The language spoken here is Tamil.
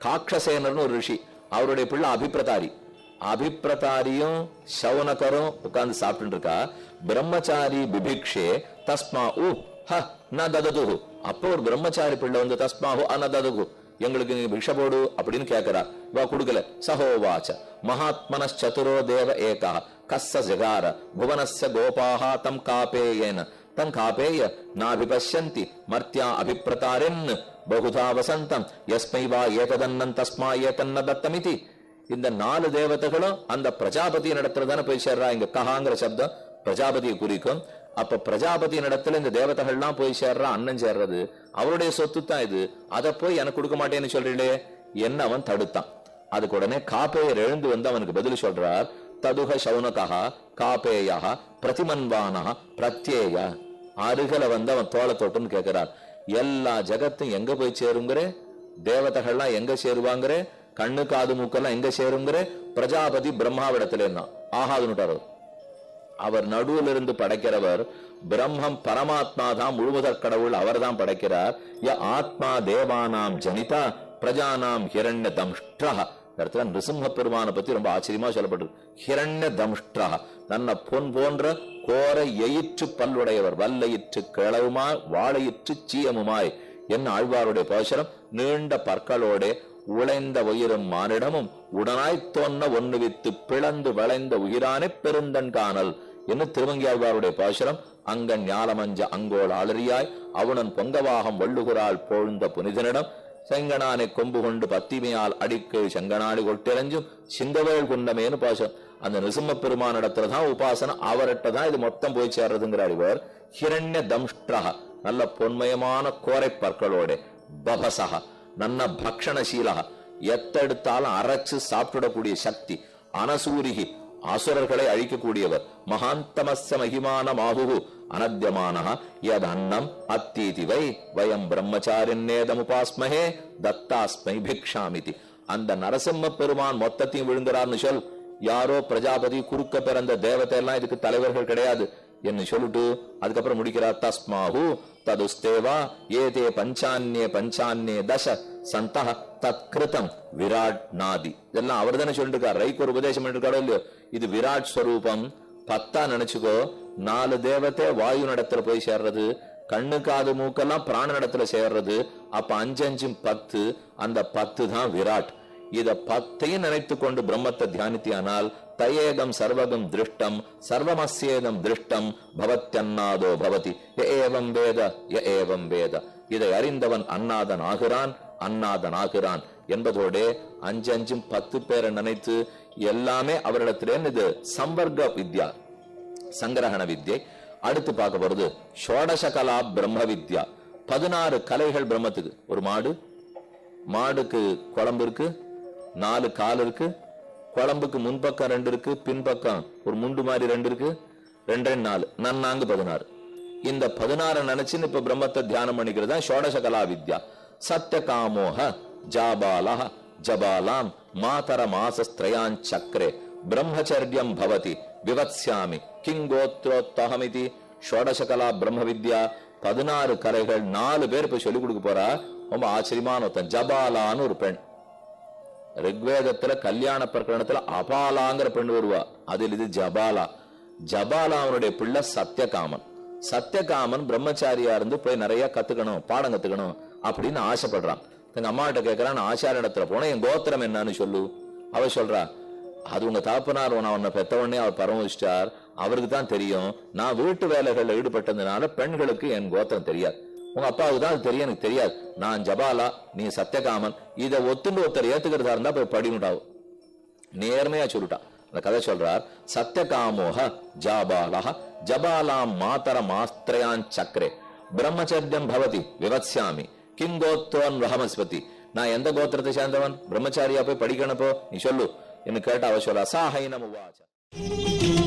காக்ஷசேனர்னு ஒரு ரிஷி அவருடைய பிள்ளை அபிப்பிரதாரி அபிப்பிரதாரியும் சவுனகரும் உட்கார்ந்து சாப்பிட்டு இருக்கா பிரம்மச்சாரி பிபிக்ஷே தஸ்மா உ ஹ ந தததுகு அப்போ ஒரு பிரம்மச்சாரி பிள்ளை வந்து தஸ்மாஹு அன ததுகு எங்களுக்கு நீங்க பிக்ஷ போடு அப்படின்னு கேக்குறா இவா கொடுக்கல சகோவாச்ச மகாத்மன சதுரோ தேவ ஏகா கஸ்ஸ ஜகார புவனஸ்ய கோபாஹ தம் காபேயேன தம் காபேய நாபிபஷ்யந்தி மர்த்தியா அபிப்பிரதாரின் பகுதா வசந்தம் யஸ்மை வா ஏததன்னன் தஸ்மா ஏதன்ன தத்தமிதி இந்த நாலு தேவதைகளும் அந்த பிரஜாபதி நடத்துல தானே போய் சேர்றா இங்க கஹாங்கிற சப்தம் பிரஜாபதியை குறிக்கும் அப்ப பிரஜாபதி நடத்துல இந்த தேவதைகள்லாம் போய் சேர்றா அண்ணன் சேர்றது அவருடைய சொத்து தான் இது அதை போய் எனக்கு கொடுக்க மாட்டேன்னு சொல்றீங்களே என்ன அவன் தடுத்தான் அதுக்கு உடனே காப்பேயர் எழுந்து வந்து அவனுக்கு பதில் சொல்றார் ததுக சௌனகா காப்பேயா பிரதிமன்வானா பிரத்யேய அருகல வந்து அவன் தோள தொட்டுன்னு கேட்கிறார் எல்லா ஜகத்தும் எங்க போய் சேருங்கிற தேவதைகள்லாம் எங்க சேருவாங்கிற கண்ணு காது மூக்கெல்லாம் எங்க சேருங்கிற பிரஜாபதி பிரம்மாவிடத்துல இருந்தான் ஆகாதுன்னுட்டார் அவர் நடுவில் இருந்து படைக்கிறவர் பிரம்மம் பரமாத்மா தான் முழுவதற் கடவுள் அவர் தான் படைக்கிறார் ய ஆத்மா தேவானாம் ஜனிதா பிரஜானாம் ஹிரண்ய தம்ஷ்டா இடத்துல நிருசிம்ம பெருமானை பத்தி ரொம்ப ஆச்சரியமா சொல்லப்பட்டிருக்கு ஹிரண்ய தம்ஷ்டா தன்னை பொன் போன்ற கோர எயிற்று பல்லுடையவர் வல்லையிற்று கிளவுமாய் வாழையிற்று சீயமுமாய் என்ன ஆழ்வாருடைய பாசனம் நீண்ட பற்களோட உழைந்த உயிரும் மானிடமும் உடனாய்த் தோன்ன ஒன்னு வித்து பிளந்து வளைந்த உயிரானே பெருந்தன் காணல் என்று திருவங்கியாழ்வாருடைய பாசுரம் அங்கன் ஞாலமஞ்ச அங்கோள் ஆளறியாய் அவனன் பொங்கவாகம் வள்ளுகுறாள் போழ்ந்த புனிதனிடம் செங்கனானை கொம்பு கொண்டு பத்திமையால் அடிக்கு செங்கனாடி கொட்டெறிஞ்சும் சிங்கவேள் குண்டமேனு பாசம் அந்த நிருசிம்ம பெருமானிடத்துல தான் உபாசனம் அவர்கிட்ட தான் இது மொத்தம் போய் சேர்றதுங்கிறார் இவர் ஹிரண்ய தம்ஷ்டா நல்ல பொன்மயமான கோரை பற்களோட பபசகா நல்ல பக்ஷணசீலா எத்தெடுத்தாலும் அரைச்சு சாப்பிடக்கூடிய சக்தி அனசூரிகி அசுரர்களை அழிக்கக்கூடியவர் மகாந்தமஸ்ய மகிமான மாகு அனத்தியமான யத் அன்னம் அத்தீதி வை வயம் பிரம்மச்சாரின்னேதமுபாஸ்மஹே தத்தாஸ்மை பிக்ஷாமிதி அந்த நரசிம்ம பெருமான் மொத்தத்தையும் விழுங்குறார்னு சொல் யாரோ பிரஜாபதி குறுக்க பிறந்த தேவதை எல்லாம் இதுக்கு தலைவர்கள் கிடையாது என்று சொல்லிட்டு அதுக்கப்புறம் முடிக்கிறார் தஸ்மாஹு ததுஸ்தேவா ஏதே பஞ்சான்யே பஞ்சான்யே தச சந்தः தத்கிருதம் விராட் நாதி இதெல்லாம் அவர் தானே சொல்லிருக்கார் ரைக்கு ஒரு உபதேசம் பண்ணிருக்காரோ இல்லையோ இது விராட் ஸ்வரூபம் பத்தா நினைச்சுக்கோ நாலு தேவத்தை வாயு நடத்துல போய் சேர்றது கண்ணு காது மூக்கெல்லாம் பிராண நடத்துல சேர்றது அப்ப அஞ்சு அஞ்சும் பத்து அந்த பத்து தான் விராட் இத பத்தையும் நினைத்து கொண்டு பிரம்மத்தை தியானித்தியானால் தயேகம் சர்வகம் திருஷ்டம் சர்வமஸ்யேதம் திருஷ்டம் பவத்யன்னாதோ பவதி ய ஏவம் வேத ய ஏவம் வேத இதை அறிந்தவன் அன்னாதன் ஆகிறான் அன்னாதன் ஆகிறான் என்பதோட அஞ்சு அஞ்சும் பத்து பேரை நினைத்து எல்லாமே அவரிடத்திலே இது சம்பர்க்க வித்யா சங்கிரகண வித்யை அடுத்து பார்க்க போறது ஷோடச கலா பிரம்ம வித்யா பதினாறு கலைகள் பிரம்மத்துக்கு ஒரு மாடு மாடுக்கு குழம்பு இருக்கு நாலு கால் இருக்கு குழம்புக்கு முன்பக்கம் ரெண்டு இருக்கு பின்பக்கம் ஒரு முண்டு மாதிரி ரெண்டு இருக்கு ரெண்டு ரெண்டு நாலு நன்னாங்கு பதினாறு இந்த பதினாறு நினைச்சுன்னு இப்ப பிரம்மத்தை தியானம் பண்ணிக்கிறது தான் ஷோடச கலா வித்யா சத்திய காமோக ஜாபாலா ஜபாலாம் மாதர மாசஸ்திரயான் சக்கரே பிரம்மச்சரியம் பவதி விவத்ஸ்யாமி கிங்கோத்ரோத்தகமிதி ஷோடச கலா பிரம்ம வித்யா பதினாறு கலைகள் நாலு பேர் இப்ப சொல்லிக் கொடுக்க போறா ரொம்ப ஆச்சரியமான ஒருத்தன் ஜபாலான்னு ஒரு பெண் ரிக்வேதத்துல கல்யாண பிரகரணத்துல அபாலாங்கிற பெண் வருவா அதில் இது ஜபாலா ஜபாலா அவனுடைய பிள்ளை சத்தியகாமன் சத்தியகாமன் பிரம்மச்சாரியா இருந்து போய் நிறைய கத்துக்கணும் பாடம் கத்துக்கணும் அப்படின்னு ஆசைப்படுறான் எங்க அம்மா கிட்ட கேட்கறான் நான் ஆச்சாரியிடத்துல போனா என் கோத்திரம் என்னன்னு சொல்லு அவ சொல்றா அது உங்க தாப்பனார் நான் உன்னை பெத்த உடனே அவர் பரமவிச்சிட்டார் அவருக்கு தான் தெரியும் நான் வீட்டு வேலைகள்ல ஈடுபட்டதுனால பெண்களுக்கு என் கோத்திரம் தெரியாது உங்க அப்பாவுக்கு தான் அது தெரியும் எனக்கு தெரியாது நான் ஜபாலா நீ சத்தியகாமன் இதை ஒத்துண்டு ஒருத்தர் ஏத்துக்கிறதா இருந்தா போய் படினுட்டாவும் நேர்மையா சொல்லிட்டான் அந்த கதை சொல்றார் சத்தியகாமோக ஜாபாலா ஜபாலாம் மாதர மாஸ்திரயான் சக்கரே பிரம்மச்சரியம் பவதி விவத்ஸ்யாமி கிம் கோத்ரோன் ரஹமஸ்பதி நான் எந்த கோத்திரத்தை சேர்ந்தவன் பிரம்மச்சாரியா போய் படிக்கணும் போ நீ சொல்லு என்று கேட்ட அவ சொல்ல சாஹைனம் உவாச்ச